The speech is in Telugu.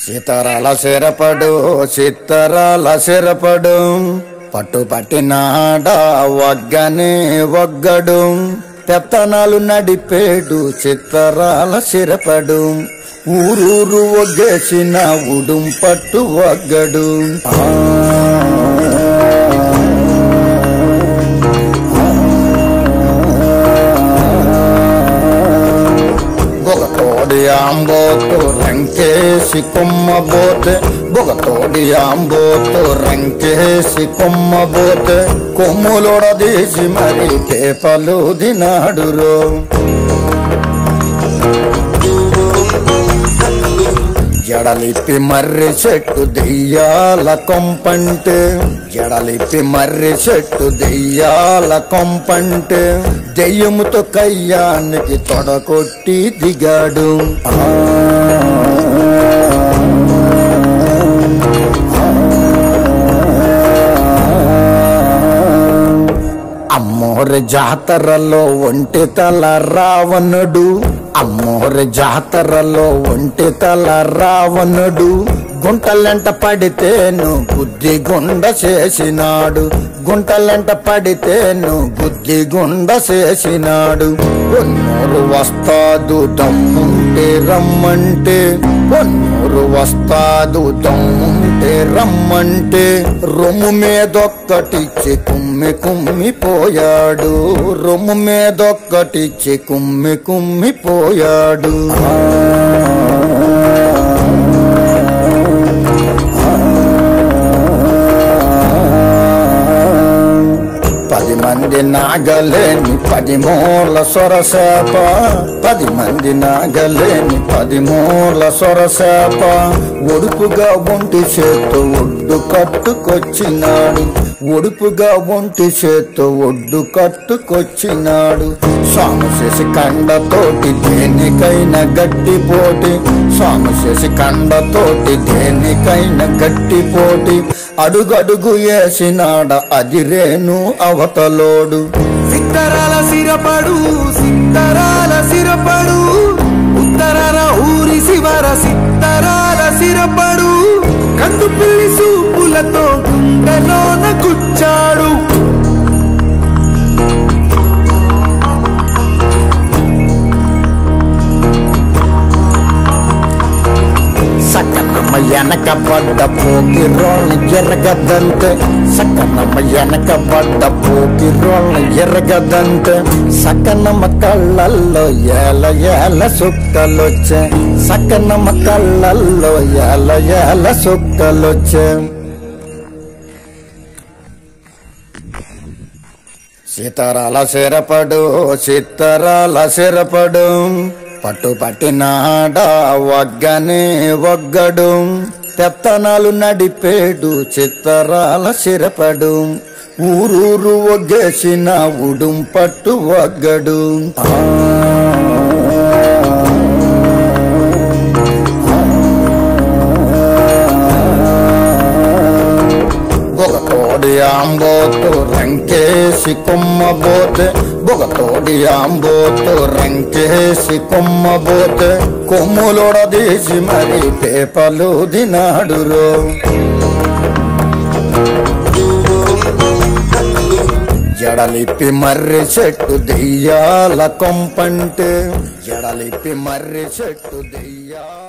సీతారాల సిరపడు సీతారాల సిరపడు పట్టు పట్టినాడ వగ్గనే వగ్గడు పెత్తనాలు నడిపేడు చిత్తరాల సిరపడు ఊరూరు ఒగ్గేసిన ఉడుం పట్టు వగ్గడు ఆ బొగతోడి ఆంబోతు రంకేసి కొమ్మబోతే బొగతోడి ఆంబోతు రంకేసి కొమ్మబోతే కొమ్ములొడదీసి మరి పేపలు దినాడురో జడలిప్పి మర్రి చెట్టు దెయ్యాల కొంపంటే జడలిప్పి మర్రి చెట్టు దెయ్యాల కొంపంటే దెయ్యముతో కయ్యానికి తొడకొట్టి దిగాడు ఆ అమ్మోరి జాతరలో ఒంటి తల రావణుడు అమ్మోరి జాతరలో ఒంటి తల రావణుడు గుంటలెంట పడితేను బుద్ధి గుండ చేసినాడు గుంటలెంట పడితేను బుద్ధి గుండ చేసినాడు కొన్నూరు వస్తాదు దమ్ముంటే రమ్మంటే కొన్నూరు వస్తాదు దమ్ముంటే రమ్మంటే రొమ్ము మీదొక్కటిచ్చి కుమ్మి కుమ్మి పోయాడు రొమ్ము మీదొక్కటిచ్చి కుమ్మి కుమ్మి పోయాడు పది మంది నాగలేని పది మూల సొరసేప పది మంది నాగలేని పది మూల సొరసేప ఒడుపుగా ఒంటి చేత్తో ఒడ్డు కట్టుకొచ్చినాడు ఒడుపుగా ఒంటి చేత్తో ఒడ్డు కట్టుకొచ్చినాడు స్వామి చేసి కండతోటి దేనికైనా గట్టి పోటీ స్వామి చేసి కండతోటి దేనికైనా గట్టి పోటీ అడుగడుగు వేసినాడ అది రేణు అవతలోడు సిత్తరాల సిరపడు సిత్తరాల సిరపడు ఉత్తరాల ఊరి శివర సిత్తరాల సిరపడు కందు పిల్లి సూపులతో గుండెలోన గుచ్చాడు సకనమ్మ వెనక పడ్డ పోకి రోళ్ళ ఎరగదంతే సకనమ్మ వెనక పడ్డ పోకి రోళ్ళ ఎరగదంతే సకనమ్మ కళ్ళల్లో ఏల ఏల సుక్కలొచ్చే సకనమ్మ కళ్ళల్లో ఏల ఏల సుక్కలొచ్చే సీతారాల సిరపడు సీతారాల సిరపడు పట్టు పట్టినాడ వగ్గనే వగ్గడు పెత్తనాలు నడిపేడు చిత్తరాల సిరపడు ఊరూరు ఒగ్గేసిన ఉడుం పట్టు వగ్గడు ఆ బొగతోడి ఆంబోతు రంకేసి కొమ్మబోతే బొగతోడి ఆంబోతు రంకేసి కొమ్మబోతే కొమ్ములొడదీసి మరి పేపలు దినాడురో జడలిప్పి మర్రి చెట్టు దెయ్యాల కొంపంటే జడలిప్పి మర్రి చెట్టు దెయ్యాల